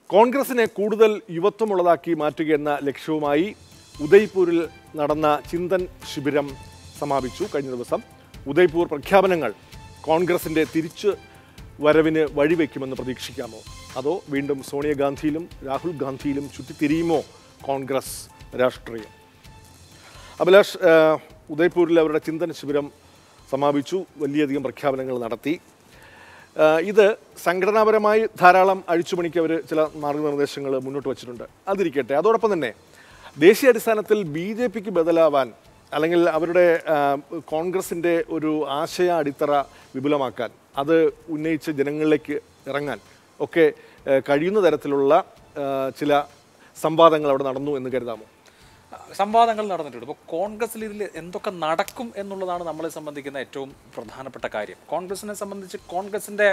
കോൺഗ്രസിനെ കൂടുതൽ യുവത്വമുള്ളതാക്കി മാറ്റുകയെന്ന ലക്ഷ്യവുമായി ഉദയ്പൂരിൽ നടന്ന ചിന്തൻ ശിബിരം സമാപിച്ചു കഴിഞ്ഞ ദിവസം ഉദയ്പൂർ പ്രഖ്യാപനങ്ങൾ കോൺഗ്രസിന്റെ തിരിച്ചു വരവിന് വഴിവെക്കുമെന്ന് പ്രതീക്ഷിക്കാമോ അതോ വീണ്ടും സോണിയാഗാന്ധിയിലും രാഹുൽ ഗാന്ധിയിലും ചുറ്റിത്തിരിയുമോ കോൺഗ്രസ് രാഷ്ട്രീയം അഭിലാഷ് ആ, ഉദയ്പൂരിൽ അവരുടെ ചിന്തന ശിബിരം സമാപിച്ചു വലിയധികം പ്രഖ്യാപനങ്ങൾ നടത്തി ആ, ഇത് സംഘടനാപരമായി ധാരാളം അഴിച്ചുപണിക്ക് അവർ ചില മാർഗനിർദ്ദേശങ്ങൾ മുന്നോട്ട് വച്ചിട്ടുണ്ട് അതിരിക്കട്ടെ അതോടൊപ്പം തന്നെ ദേശീയ അടിസ്ഥാനത്തിൽ ബി ജെ പിക്ക് ബദലാവാൻ അല്ലെങ്കിൽ അവരുടെ ആ, കോൺഗ്രസിൻ്റെ ഒരു ആശയ അടിത്തറ വിപുലമാക്കാൻ അത് ഉന്നയിച്ച് ജനങ്ങളിലേക്ക് ഇറങ്ങാൻ ഒക്കെ ആ, കഴിയുന്ന തരത്തിലുള്ള ആ, ചില സംവാദങ്ങൾ അവിടെ നടന്നു എന്ന് കരുതാമോ സംവാദങ്ങൾ നടന്നിട്ടുണ്ട് ഇപ്പോൾ കോൺഗ്രസിൽ ഇതിൽ എന്തൊക്കെ നടക്കും എന്നുള്ളതാണ് നമ്മളെ സംബന്ധിക്കുന്ന ഏറ്റവും പ്രധാനപ്പെട്ട കാര്യം കോൺഗ്രസിനെ സംബന്ധിച്ച് കോൺഗ്രസിൻ്റെ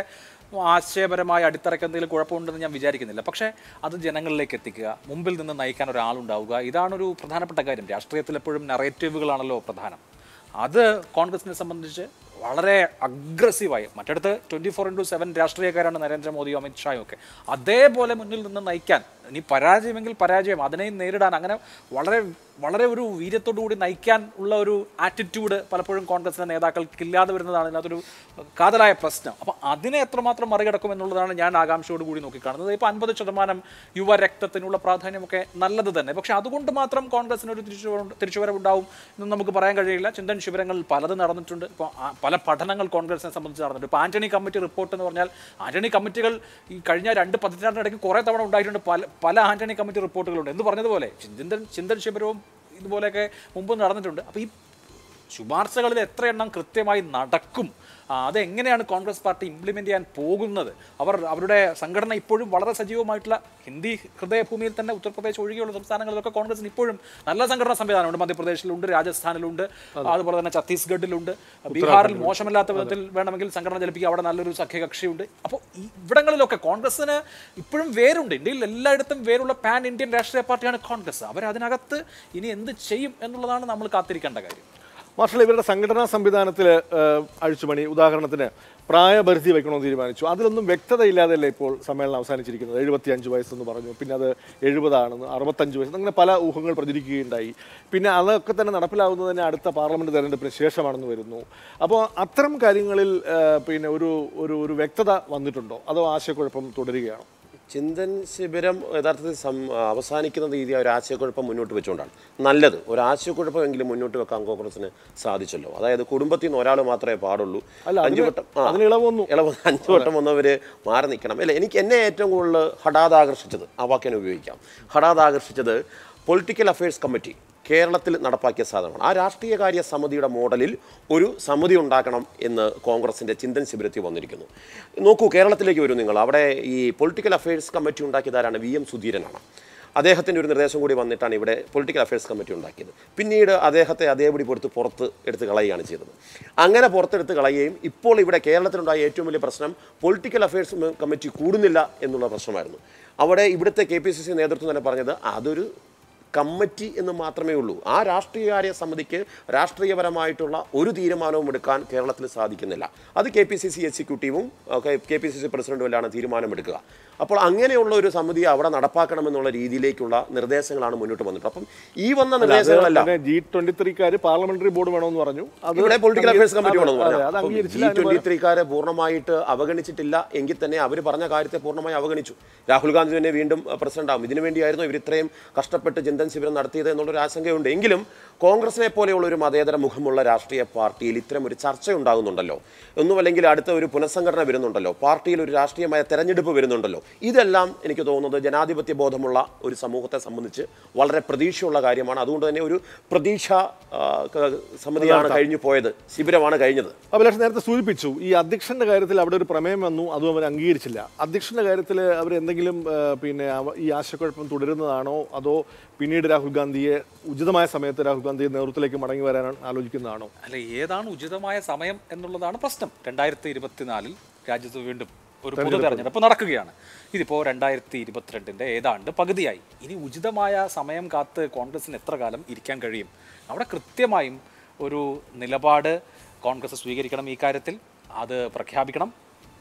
ആശയപരമായ അടിത്തറയ്ക്ക് എന്തെങ്കിലും കുഴപ്പമുണ്ടെന്ന് ഞാൻ വിചാരിക്കുന്നില്ല പക്ഷേ അത് ജനങ്ങളിലേക്ക് എത്തിക്കുക മുമ്പിൽ നിന്ന് നയിക്കാൻ ഒരാളുണ്ടാവുക ഇതാണൊരു പ്രധാനപ്പെട്ട കാര്യം രാഷ്ട്രീയത്തിൽ എപ്പോഴും നറേറ്റീവുകളാണല്ലോ പ്രധാനം അത് കോൺഗ്രസിനെ സംബന്ധിച്ച് വളരെ അഗ്രസീവായി മറ്റടുത്ത് ട്വൻറ്റി ഫോർ ഇൻറ്റു സെവൻ രാഷ്ട്രീയക്കാരാണ് നരേന്ദ്രമോദിയും അമിത്ഷായും ഒക്കെ അതേപോലെ മുന്നിൽ നിന്ന് നയിക്കാൻ ഇനി പരാജയമെങ്കിൽ പരാജയം അതിനെയും നേരിടാൻ അങ്ങനെ വളരെ വളരെ ഒരു വീര്യത്തോടു കൂടി നയിക്കാൻ ഉള്ള ഒരു ആറ്റിറ്റ്യൂഡ് പലപ്പോഴും കോൺഗ്രസിൻ്റെ നേതാക്കൾക്ക് ഇല്ലാതെ വരുന്നതാണ് ഇതിനകത്തൊരു കാതലായ പ്രശ്നം അപ്പോൾ അതിനെ എത്രമാത്രം മറികടക്കും എന്നുള്ളതാണ് ഞാൻ ആകാംക്ഷയോട് കൂടി നോക്കിക്കാണുന്നത് ഇപ്പോൾ അൻപത് ശതമാനം യുവരക്തത്തിനുള്ള പ്രാധാന്യമൊക്കെ നല്ലത് തന്നെ പക്ഷേ അതുകൊണ്ട് മാത്രം കോൺഗ്രസിന് ഒരു തിരിച്ചു തിരിച്ചുവരവുണ്ടാവും എന്ന് നമുക്ക് പറയാൻ കഴിയില്ല ചിന്തൻ ശിബിരങ്ങൾ പലത് നടന്നിട്ടുണ്ട് ഇപ്പോൾ ആ- പല പഠനങ്ങൾ കോൺഗ്രസിനെ സംബന്ധിച്ച് നടന്നിട്ടുണ്ട് ഇപ്പോൾ ആന്റണി കമ്മിറ്റി റിപ്പോർട്ട് എന്ന് പറഞ്ഞാൽ ആന്റണി കമ്മിറ്റികൾ ഈ കഴിഞ്ഞ രണ്ട് പതിറ്റാണ്ടിനിടയ്ക്ക് കുറേ തവണ ഉണ്ടായിട്ടുണ്ട് പല പല ആന്റണി കമ്മിറ്റി റിപ്പോർട്ടുകളുണ്ട് എന്ന് പറഞ്ഞതുപോലെ ചിന്തൻ ചിന്തൻ ശിബിരവും ഇതുപോലെയൊക്കെ മുമ്പ് നടന്നിട്ടുണ്ട് അപ്പോൾ ഈ ശുപാർശകളിൽ എത്ര എണ്ണം കൃത്യമായി നടക്കും ആ, അതെങ്ങനെയാണ് കോൺഗ്രസ് പാർട്ടി ഇംപ്ലിമെൻ്റ് ചെയ്യാൻ പോകുന്നത് അവർ അവരുടെ സംഘടന ഇപ്പോഴും വളരെ സജീവമായിട്ടുള്ള ഹിന്ദി ഹൃദയഭൂമിയിൽ തന്നെ ഉത്തർപ്രദേശ് ഒഴികെയുള്ള സംസ്ഥാനങ്ങളിലൊക്കെ കോൺഗ്രസിന് ഇപ്പോഴും നല്ല സംഘടനാ സംവിധാനമുണ്ട് മധ്യപ്രദേശിലുണ്ട് രാജസ്ഥാനിലുണ്ട് അതുപോലെ തന്നെ ഛത്തീസ്ഗഡിലുണ്ട് ബീഹാറിൽ മോശമല്ലാത്ത വിധത്തിൽ വേണമെങ്കിൽ സംഘടന ചലിപ്പിക്കുക അവിടെ നല്ലൊരു സഖ്യകക്ഷിയുണ്ട് അപ്പോൾ ഈ ഇവിടങ്ങളിലൊക്കെ കോൺഗ്രസിന് ഇപ്പോഴും വേരുണ്ട് ഇന്ത്യയിൽ എല്ലായിടത്തും വേരുള്ള പാൻ ഇന്ത്യൻ രാഷ്ട്രീയ പാർട്ടിയാണ് കോൺഗ്രസ് അവരതിനകത്ത് ഇനി എന്ത് ചെയ്യും എന്നുള്ളതാണ് നമ്മൾ കാത്തിരിക്കേണ്ട കാര്യം മാർഷൽ ഇവരുടെ സംഘടനാ സംവിധാനത്തിൽ അഴിച്ചുപണി ഉദാഹരണത്തിന് പ്രായപരിധി വെക്കണമെന്ന് തീരുമാനിച്ചു അതിലൊന്നും വ്യക്തതയില്ലാതെയല്ലേ ഇപ്പോൾ സമ്മേളനം അവസാനിച്ചിരിക്കുന്നത് എഴുപത്തിയഞ്ച് വയസ്സെന്ന് പറഞ്ഞു പിന്നെ അത് എഴുപതാണെന്ന് അറുപത്തഞ്ച് വയസ്സ് അങ്ങനെ പല ഊഹങ്ങൾ പ്രചരിക്കുകയുണ്ടായി പിന്നെ അതൊക്കെ തന്നെ നടപ്പിലാവുന്നത് തന്നെ അടുത്ത പാർലമെന്റ് തെരഞ്ഞെടുപ്പിന് ശേഷമാണെന്ന് വരുന്നു അപ്പോൾ അത്തരം കാര്യങ്ങളിൽ ആ, പിന്നെ ഒരു ഒരു ഒരു വ്യക്തത വന്നിട്ടുണ്ടോ അതോ ആശയക്കുഴപ്പം തുടരുകയാണോ ചിന്തൻ ശിബിരം യഥാർത്ഥത്തിൽ സം അവസാനിക്കുന്ന രീതി ഒരു ആശയക്കുഴപ്പം മുന്നോട്ട് വെച്ചുകൊണ്ടാണ് നല്ലത് ഒരു ആശയക്കുഴപ്പമെങ്കിലും മുന്നോട്ട് വെക്കാൻ കോൺഗ്രസിന് സാധിച്ചല്ലോ അതായത് കുടുംബത്തിൽ നിന്ന് ഒരാൾ മാത്രമേ പാടുള്ളൂ അല്ല, അഞ്ചു അതിന് വട്ടം ആ, അതിന് ഇളവ് വന്നു. ഇളവ് അഞ്ചു വട്ടം വന്നവര് മാറി നിൽക്കണം അല്ല എനിക്ക് എന്നെ ഏറ്റവും കൂടുതൽ ഹഠാത് ആകർഷിച്ചത് ആ വാക്കിനെ ഉപയോഗിക്കാം ഹഠാത് ആകർഷിച്ചത് പൊളിറ്റിക്കൽ അഫയേഴ്സ് കമ്മിറ്റി കേരളത്തിൽ നടപ്പാക്കിയ സാധനമാണ് ആ രാഷ്ട്രീയകാര്യ സമിതിയുടെ മോഡലിൽ ഒരു സമിതി ഉണ്ടാക്കണം എന്ന് കോൺഗ്രസിൻ്റെ ചിന്തൻ ശിബിരത്തിൽ വന്നിരിക്കുന്നു നോക്കൂ കേരളത്തിലേക്ക് വരും നിങ്ങൾ അവിടെ ഈ പൊളിറ്റിക്കൽ അഫയേഴ്സ് കമ്മിറ്റി ഉണ്ടാക്കിയതാരാണ് വി എം സുധീരനാണ് അദ്ദേഹത്തിൻ്റെ ഒരു നിർദ്ദേശം കൂടി വന്നിട്ടാണ് ഇവിടെ പൊളിറ്റിക്കൽ അഫയേഴ്സ് കമ്മിറ്റി ഉണ്ടാക്കിയത് പിന്നീട് അദ്ദേഹത്തെ അതേപടി പുറത്ത് പുറത്ത് എടുത്ത് കളയുകയാണ് ചെയ്തത് അങ്ങനെ പുറത്തെടുത്ത് കളയുകയും ഇപ്പോൾ ഇവിടെ കേരളത്തിലുണ്ടായ ഏറ്റവും വലിയ പ്രശ്നം പൊളിറ്റിക്കൽ അഫയേഴ്സ് കമ്മിറ്റി കൂടുന്നില്ല എന്നുള്ള പ്രശ്നമായിരുന്നു അവിടെ ഇവിടുത്തെ കെ പി സി സി നേതൃത്വം തന്നെ പറഞ്ഞത് അതൊരു കമ്മിറ്റി എന്ന് മാത്രമേ ഉള്ളൂ ആ രാഷ്ട്രീയകാര്യ സമിതിക്ക് രാഷ്ട്രീയപരമായിട്ടുള്ള ഒരു തീരുമാനവും എടുക്കാൻ കേരളത്തിൽ സാധിക്കുന്നില്ല അത് കെ പി സി സി എക്സിക്യൂട്ടീവും കെ പി സി സി പ്രസിഡന്റുമെല്ലാം തീരുമാനമെടുക്കുക അപ്പോൾ അങ്ങനെയുള്ള ഒരു സമിതി അവിടെ നടപ്പാക്കണമെന്നുള്ള രീതിയിലേക്കുള്ള നിർദ്ദേശങ്ങളാണ് മുന്നോട്ട് വന്നിട്ടുള്ളത് അപ്പം ഈ വന്ന നിർദ്ദേശങ്ങളെല്ലാം ജി ട്വന്റി ത്രീക്കാര് പാർലമെന്ററി ബോർഡ് വേണമെന്ന് പറഞ്ഞു അത് ഇവിടെ പൊളിറ്റിക്കൽ അഫയേഴ്സ് കമ്മിറ്റി അതെ, വേണമെന്ന് അതെ, അത് പറഞ്ഞു അംഗീകരിച്ചില്ല ജി അതിന് ട്വന്റി ത്രീക്കാരെ പൂർണ്ണമായിട്ട് അവഗണിച്ചിട്ടില്ല എങ്കിൽ തന്നെ അവർ പറഞ്ഞ കാര്യത്തെ പൂർണ്ണമായി അവഗണിച്ചു രാഹുൽ ഗാന്ധി തന്നെ വീണ്ടും പ്രസിഡന്റ് ആവും ഇതിനു വേണ്ടിയായിരുന്നു ഇവർ ഇത്രയും കഷ്ടപ്പെട്ട് ചിന്തൻ ശിബിരം നടത്തിയത് എന്നുള്ളൊരു ആശങ്കയുണ്ട് എങ്കിലും കോൺഗ്രസിനെ പോലെയുള്ള ഒരു മതേതര മുഖമുള്ള രാഷ്ട്രീയ പാർട്ടിയിൽ ഇത്തരം ഒരു ചർച്ച ഉണ്ടാകുന്നുണ്ടല്ലോ ഒന്നുമല്ലെങ്കിൽ അടുത്ത ഒരു പുനഃസംഘടന വരുന്നുണ്ടല്ലോ പാർട്ടിയിൽ ഒരു രാഷ്ട്രീയമായ തെരഞ്ഞെടുപ്പ് വരുന്നുണ്ടല്ലോ ഇതെല്ലാം എനിക്ക് തോന്നുന്നത് ജനാധിപത്യ ബോധമുള്ള ഒരു സമൂഹത്തെ സംബന്ധിച്ച് വളരെ പ്രതീക്ഷയുള്ള കാര്യമാണ് അതുകൊണ്ട് തന്നെ ഒരു പ്രതീക്ഷ ആ, ക- സമിതിയാണ് കഴിഞ്ഞു പോയത് ശിബിരമാണ് കഴിഞ്ഞത് അഭിലാഷ് നേരത്തെ സൂചിപ്പിച്ചു ഈ അധ്യക്ഷന്റെ കാര്യത്തിൽ അവിടെ ഒരു പ്രമേയം വന്നു അതും അവർ അംഗീകരിച്ചില്ല അധ്യക്ഷന്റെ കാര്യത്തിൽ അവർ എന്തെങ്കിലും ആ, പിന്നെ അവ- ഈ ആശയക്കുഴപ്പം തുടരുന്നതാണോ അതോ പിന്നീട് രാഹുൽ ഗാന്ധിയെ ഉചിതമായ സമയത്ത് രാഹുൽ ഗാന്ധിയെ നേതൃത്വത്തിലേക്ക് മടങ്ങി വരാൻ ആലോചിക്കുന്നതാണോ അല്ല ഏതാണ് ഉചിതമായ സമയം എന്നുള്ളതാണ് പ്രശ്നം രണ്ടായിരത്തി ഇരുപത്തിനാലിൽ രാജ്യത്ത് വീണ്ടും ഒരു പൊതു തെരഞ്ഞെടുപ്പ് നടക്കുകയാണ് ഇതിപ്പോൾ രണ്ടായിരത്തി ഇരുപത്തിരണ്ടിൻ്റെ ഏതാണ്ട് പകുതിയായി ഇനി ഉചിതമായ സമയം കാത്ത് കോൺഗ്രസിന് എത്ര കാലം ഇരിക്കാൻ കഴിയും അവിടെ കൃത്യമായും ഒരു നിലപാട് കോൺഗ്രസ് സ്വീകരിക്കണം ഈ കാര്യത്തിൽ അത് പ്രഖ്യാപിക്കണം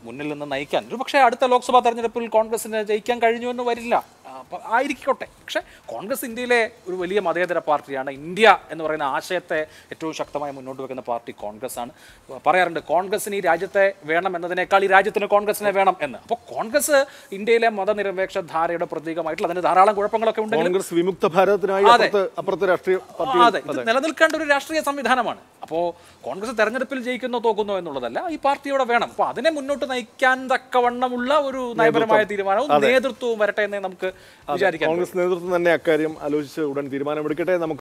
മുന്നിൽ നിന്ന് നയിക്കാൻ ഒരു പക്ഷേ അടുത്ത ലോക്സഭാ തെരഞ്ഞെടുപ്പിൽ കോൺഗ്രസിന് ജയിക്കാൻ കഴിഞ്ഞു എന്ന് വരില്ല ആ, അപ്പൊ ആയിരിക്കട്ടെ പക്ഷേ കോൺഗ്രസ് ഇന്ത്യയിലെ ഒരു വലിയ മതേതര പാർട്ടിയാണ് ഇന്ത്യ എന്ന് പറയുന്ന ആശയത്തെ ഏറ്റവും ശക്തമായി മുന്നോട്ട് വെക്കുന്ന പാർട്ടി കോൺഗ്രസ് ആണ് പറയാറുണ്ട് കോൺഗ്രസിന് ഈ രാജ്യത്തെ വേണം എന്നതിനേക്കാൾ ഈ രാജ്യത്തിന് കോൺഗ്രസിനെ വേണം എന്ന് അപ്പോൾ കോൺഗ്രസ് ഇന്ത്യയിലെ മതനിരപേക്ഷ ധാരയുടെ പ്രതീകമായിട്ടുള്ള അതിന് ധാരാളം കുഴപ്പങ്ങളൊക്കെ ഉണ്ടെങ്കിലും കോൺഗ്രസ് വിമുക്ത ഭാരതത്തിനായി അതെ. അപ്പുറത്ത് അപ്പുറത്തെ രാഷ്ട്രീയ ആ, പാർട്ടി അതെ ഇത് നിലനിൽക്കേണ്ട ഒരു രാഷ്ട്രീയ സംവിധാനമാണ് അപ്പോൾ കോൺഗ്രസ് തെരഞ്ഞെടുപ്പിൽ ജയിക്കുന്നോ തോക്കുന്നോ എന്നുള്ളതല്ല ഈ പാർട്ടിയോടെ വേണം അപ്പോൾ അതിനെ മുന്നോട്ട് നയിക്കാൻ തക്കവണ്ണമുള്ള ഒരു നയപരമായ തീരുമാനവും നേതൃത്വവും വരട്ടെ എന്നേ നമുക്ക് വിചാരിക്കാം കോൺഗ്രസ് നേതൃത്വം തന്നെ അക്കാര്യം ആലോചിച്ച് ഉടൻ തീരുമാനമെടുക്കട്ടെ നമുക്ക്